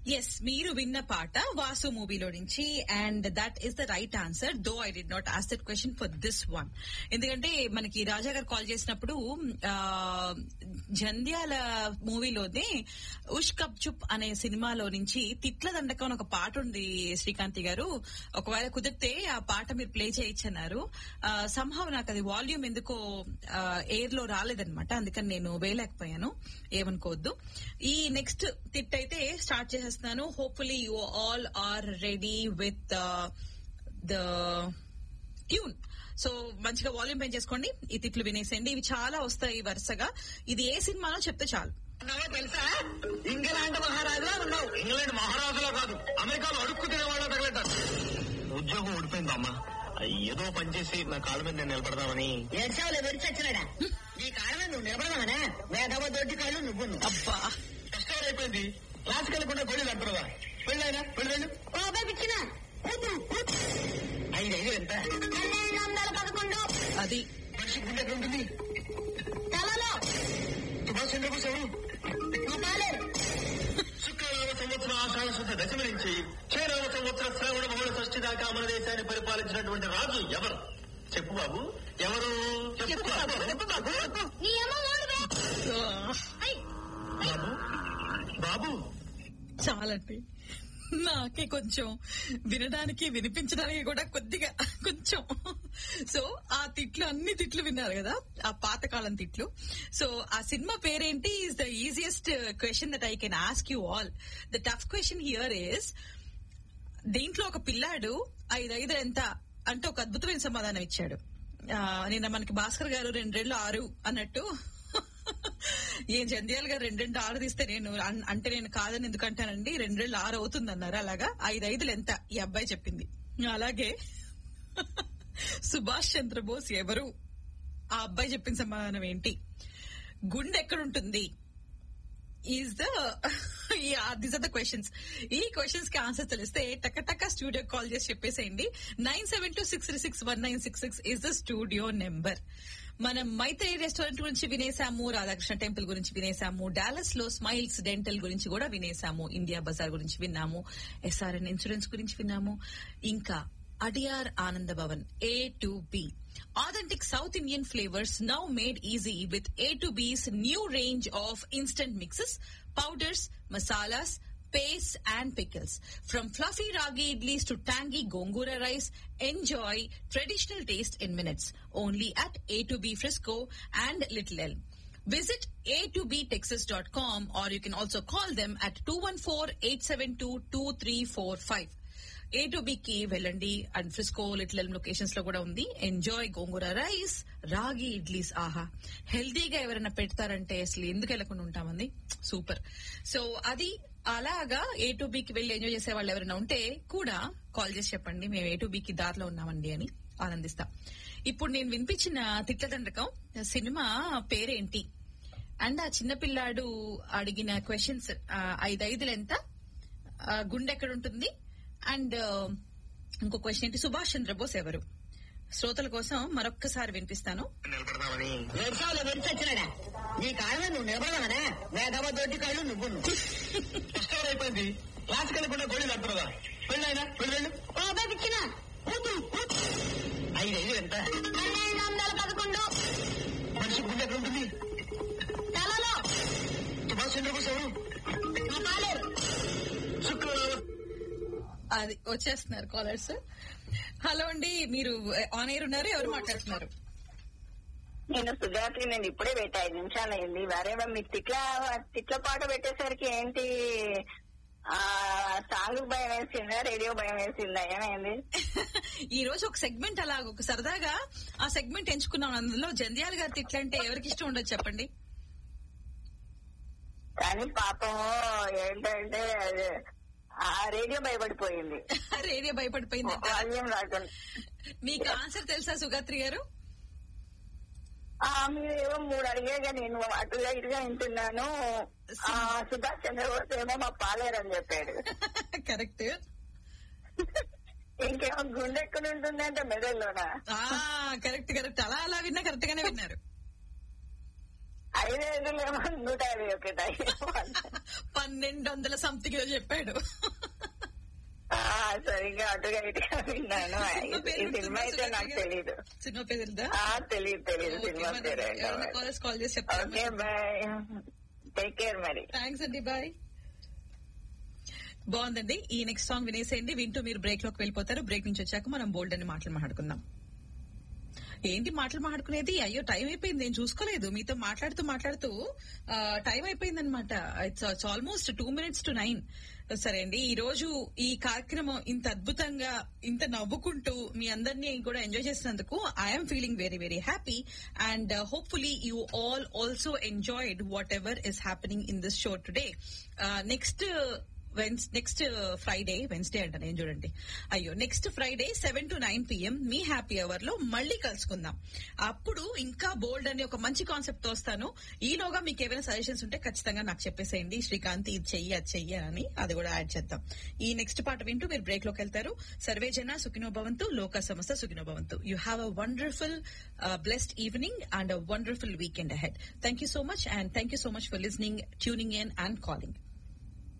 Yes మీరు విన్న పాట వాసు మూవీలో నుంచి and that is the right answer though I did not ask that question for this one ఎందుకంటే మనకి రాజా గారు కాల్ చేసినప్పుడు ఆ, జంధ్యాల మూవీలోనే ఉష్ కప్ చుప్ అనే సినిమాలో నుంచి తిట్ల దండకం అని ఒక పాట ఉంది శ్రీకాంతి గారు ఒకవేళ కుదిరితే ఆ పాట మీరు ప్లే చేయొచ్చన్నారు సంభవ్ నాకు అది వాల్యూమ్ ఎందుకో ఎయిర్ లో రాలేదన్నమాట అందుకని నేను వేయలేకపోయాను ఏమనుకోవద్దు ఈ నెక్స్ట్ తిట్ అయితే స్టార్ట్ చేసేస్తున్నాను hopefully you all are ready with the tune so మంచిగా వాల్యూమ్ పెంచేసుకోండి ఈ తిట్లు వినేసేయండి ఇవి చాలా వస్తాయి వరుసగా ఇది ఏ సినిమానో చెప్తే చాలు ఉన్నావో తెలుసా ఇంగ్లాండ్ మహారాజులా ఉన్నావు ఇంగ్లాండ్ మహారాజులా కాదు అమెరికాలో అడుక్కు తినేవాళ్ళ తగలటారు ఉద్యోగం ఊడిపోయిందమ్మా ఏదో పనిచేసి నా కాళ్ళ మీద నేను నిలబడదామని ఏడ్చావులే విరిచి వచ్చినాడా నీ కారణం నువ్వు నిలబడదామనే వేదవ దొడ్డి కాళ్ళు నువ్వు అబ్బా కష్టం అయిపోయింది క్లాస్కి వెళ్ళకుండా పెళ్లి అంటారుగా పెళ్ళి అయినా పెళ్లి వెళ్ళు పిచ్చిన ఐదు ఐదు ఎంత పన్నెండు వందల పదకొండు అది మనిషి గుండె ఎక్కడ ఉంటుంది తలలో సుభాష్ చంద్రబోస్ ఎవరు పాలేరు శుక్రనామ సంవత్సరం ఆషాఢ శుద్ధ దశమి నుంచి శ్రీరామ సంవత్సర శ్రావణ బహుళ షష్ఠి దాకా మన దేశాన్ని పరిపాలించినటువంటి రాజు ఎవరు చెప్పు బాబు ఎవరు చెప్పు బాబు చెప్పు బాబు నీ అమ్మ ఓడివే బాబు బాబు చాలండి నాకే కొంచెం వినడానికి వినిపించడానికి కూడా కొద్దిగా కొంచెం సో ఆ తిట్లు అన్ని తిట్లు విన్నారు కదా ఆ పాతకాలం తిట్లు సో ఆ సినిమా పేరేంటి is the easiest question that I can ask you all the tough question here is దీంట్లో ఒక పిల్లాడు ఐదైదు ఎంత అంటే ఒక అద్భుతమైన సమాధానం ఇచ్చాడు ఆ, నిన్న మనకి భాస్కర్ గారు రెండేళ్లు ఆరు అన్నట్టు ఏం జంధ్యాల గారు రెండెండు ఆరు తీస్తే నేను అన్- అంటే నేను కాదని ఎందుకంటానండి రెండేళ్లు ఆరు అవుతుంది అన్నారు అలాగా ఐదు ఐదులు ఎంత ఈ అబ్బాయి చెప్పింది అలాగే సుభాష్ చంద్రబోస్ ఎవరు ఆ అబ్బాయి చెప్పిన సమాధానం ఏంటి గుండె ఎక్కడుంటుంది is the this are the questions ఈ క్వశ్చన్స్ కి ఆన్సర్ తెలిస్తే టక్క టక్క స్టూడియో కాల్ చేసి చెప్పేసేయండి nine seven two six three six one nine six six is the studio number మనం మైత్రి రెస్టారెంట్ గురించి వినేసాము రాధాకృష్ణ టెంపుల్ గురించి వినేసాము డాలస్ లో స్మైల్స్ డెంటల్ గురించి కూడా వినేసాము ఇండియా బజార్ గురించి విన్నాము ఎస్ఆర్ఎన్ ఇన్సూరెన్స్ గురించి విన్నాము ఇంకా Adyar Ananda Bhavan A to B Authentic South Indian flavors now made easy with A to B's new range of instant mixes, powders, masalas, pastes and pickles. From fluffy ragi idlis to tangy gongura rice, enjoy traditional taste in minutes. Only at A to B Frisco and Little Elm. Visit a2btexas.com or you can also call them at 214-872-2345. A to కి వెళ్ళండి and Frisco Little Elm locations లో కూడా ఉంది enjoy గోంగూర rice రాగి ఇడ్లీస్ ఆహా హెల్దీగా ఎవరైనా పెడతారంటే అసలు ఎందుకు వెళ్ళకుండా ఉంటామండి సూపర్ సో అది అలాగా ఏ టు కి వెళ్ళి ఎంజాయ్ చేసే వాళ్ళు ఎవరైనా ఉంటే కూడా కాల్ చేసి చెప్పండి మేము ఏ టు కి దారిలో ఉన్నామండి అని ఆనందిస్తాం ఇప్పుడు నేను వినిపించిన తిట్ల దండకం సినిమా పేరేంటి అండ్ ఆ చిన్నపిల్లాడు అడిగిన క్వశ్చన్స్ ఐదైదులు ఎంత ఆ, గుండె ఎక్కడ ఉంటుంది అండ్ ఇంకో క్వశ్చన్ ఏంటి సుభాష్ చంద్రబోస్ ఎవరు శ్రోతల కోసం మరొక్కసారి వినిపిస్తాను నిలబడదామని ఏడ్చావులే విరిచి వచ్చినాడా నీ కారణం నువ్వు నిలబడదామనే వేదవ దొడ్డి కాళ్ళు నువ్వు కష్టం అయిపోయింది క్లాస్కి వెళ్ళకుండా గోళీలు అంటారుగా పెళ్ళి అయినా పెళ్లి వెళ్ళు పిచ్చిన ఐదు ఐదు ఎంత పన్నెండు వందల పదకొండు మనిషి గుండె ఎక్కడ ఉంటుంది తలలో సుభాష్ చంద్రబోస్ ఎవరు పాలేరు శుక్రనామ అది వచ్చేస్తున్నారు కాలర్స్ హలో అండి మీరు ఆన్ ఎయిర్ ఉన్నారు ఎవరు మాట్లాడుతున్నారు నేను సుజాత్రి నేను ఇప్పుడే పెట్టా ఐదు నిమిషాలు అయింది వారేమో మీకు తిట్ల తిట్ల పాట పెట్టేసరికి ఏంటి ఆ సాంగ్ భయం వేసిందా రేడియో భయం వేసిందా ఏమైంది ఈ రోజు ఒక సెగ్మెంట్ అలా ఒక సరదాగా ఆ సెగ్మెంట్ ఎంచుకున్నాం అందులో జంధ్యాల గారి తిట్లంటే ఎవరికి ఇష్టం ఉండదు చెప్పండి కానీ పాపం ఏంటంటే అది ఆ రేడియో భయపడిపోయింది రేడియో భయపడిపోయింది వాల్యూమ్ రాకుండా మీకు ఆన్సర్ తెలుసా సుగాత్రి గారు ఆ మీరేమో మూడు అడిగేగా నేను అటుగా ఇటుగా వింటున్నాను ఆ సుభాష్ చంద్రబోస్ ఏమో మా పాలేరని చెప్పాడు కరెక్ట్ ఇంకేమో గుండె ఎక్కడ ఉంటుందంటే మెదడులోనా కరెక్ట్ కరెక్ట్ అలా అలా విన్నా కరెక్ట్ గానే విన్నారు ఐదు ఐదులేమో నూట యాభై ఒకటి పన్నెండు రెండు వందల సంథింగ్ చెప్పాడు ఆ, సరిగ్గా అటుగా ఇటుగా విన్నాను సినిమా ఈ పేరు సినిమా అయితే నాకు తెలీదు సినిమా పేరు తెలుదా ఆ తెలియదు తెలియదు సినిమా పేరు కాలర్స్ కాల్ చేసి చెప్తాను ఓకే బాయ్ టేక్ కేర్ మరి థ్యాంక్స్ అండి బాయ్ బాగుందండి ఈ నెక్స్ట్ సాంగ్ వినేసేయండి వింటూ మీరు బ్రేక్ లోకి వెళ్ళిపోతారు బ్రేక్ నుంచి వచ్చాక మనం బోల్డ్ అని మాటలు మాట్లాడుకుందాం ఏంటి మాటలు మాట్లాడుకునేది అయ్యో టైం అయిపోయింది నేను చూసుకోలేదు మీతో మాట్లాడుతూ మాట్లాడుతూ ఆ, టైం అయిపోయింది అనమాట it's almost two minutes to nine సరే అండి ఈ రోజు ఈ కార్యక్రమం ఇంత అద్భుతంగా ఇంత నవ్వుకుంటూ మీ అందరినీ కూడా ఎంజాయ్ చేసినందుకు I'm feeling very very happy and hopefully you all also enjoyed whatever is happening in this show today next Wednesday next Friday Wednesday అంట నేను చూడండి అయ్యో next Friday seven to nine PM మీ happy hour లో మళ్ళీ కలుసుకుందాం అప్పుడు ఇంకా బోల్డ్ అని ఒక మంచి కాన్సెప్ట్ తో వస్తాను ఈలోగా మీకు ఏమైనా సజెషన్స్ ఉంటే ఖచ్చితంగా నాకు చెప్పేసేయండి శ్రీకాంత్ ఇది చెయ్యి అది చెయ్యి అని అది కూడా యాడ్ చేద్దాం ఈ నెక్స్ట్ పాట వింటూ మీరు బ్రేక్ లోకి వెళ్తారు సర్వే జన సుఖినో భవంతు లోక సమస్త సుఖినో భవంతు you have a wonderful blessed evening and a wonderful weekend ahead thank you so much and thank you so much for listening tuning in and calling